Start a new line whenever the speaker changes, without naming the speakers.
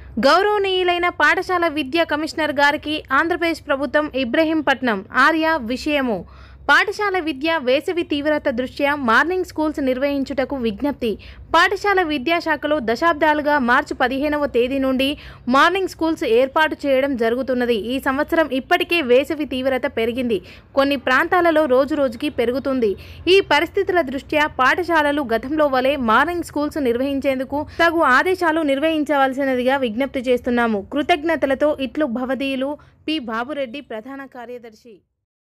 గౌరవనీయులైన పాఠశాల విద్యా కమిషనర్ గారికి ఆంధ్రప్రదేశ్ ప్రభుత్వం ఇబ్రహీంపట్నం ఆర్య విషయము పాఠశాల విద్య వేసవి తీవ్రత దృష్ట్యా మార్నింగ్ స్కూల్స్ నిర్వహించుటకు విజ్ఞప్తి పాఠశాల విద్యాశాఖలో దశాబ్దాలుగా మార్చి పదిహేనవ తేదీ నుండి మార్నింగ్ స్కూల్స్ ఏర్పాటు చేయడం జరుగుతున్నది ఈ సంవత్సరం ఇప్పటికే వేసవి తీవ్రత పెరిగింది కొన్ని ప్రాంతాలలో రోజు రోజుకి పెరుగుతుంది ఈ పరిస్థితుల దృష్ట్యా పాఠశాలలు గతంలో వలె మార్నింగ్ స్కూల్స్ నిర్వహించేందుకు తగు ఆదేశాలు నిర్వహించవలసినదిగా విజ్ఞప్తి చేస్తున్నాము కృతజ్ఞతలతో ఇట్లు భవదీయులు పి బాబురెడ్డి ప్రధాన కార్యదర్శి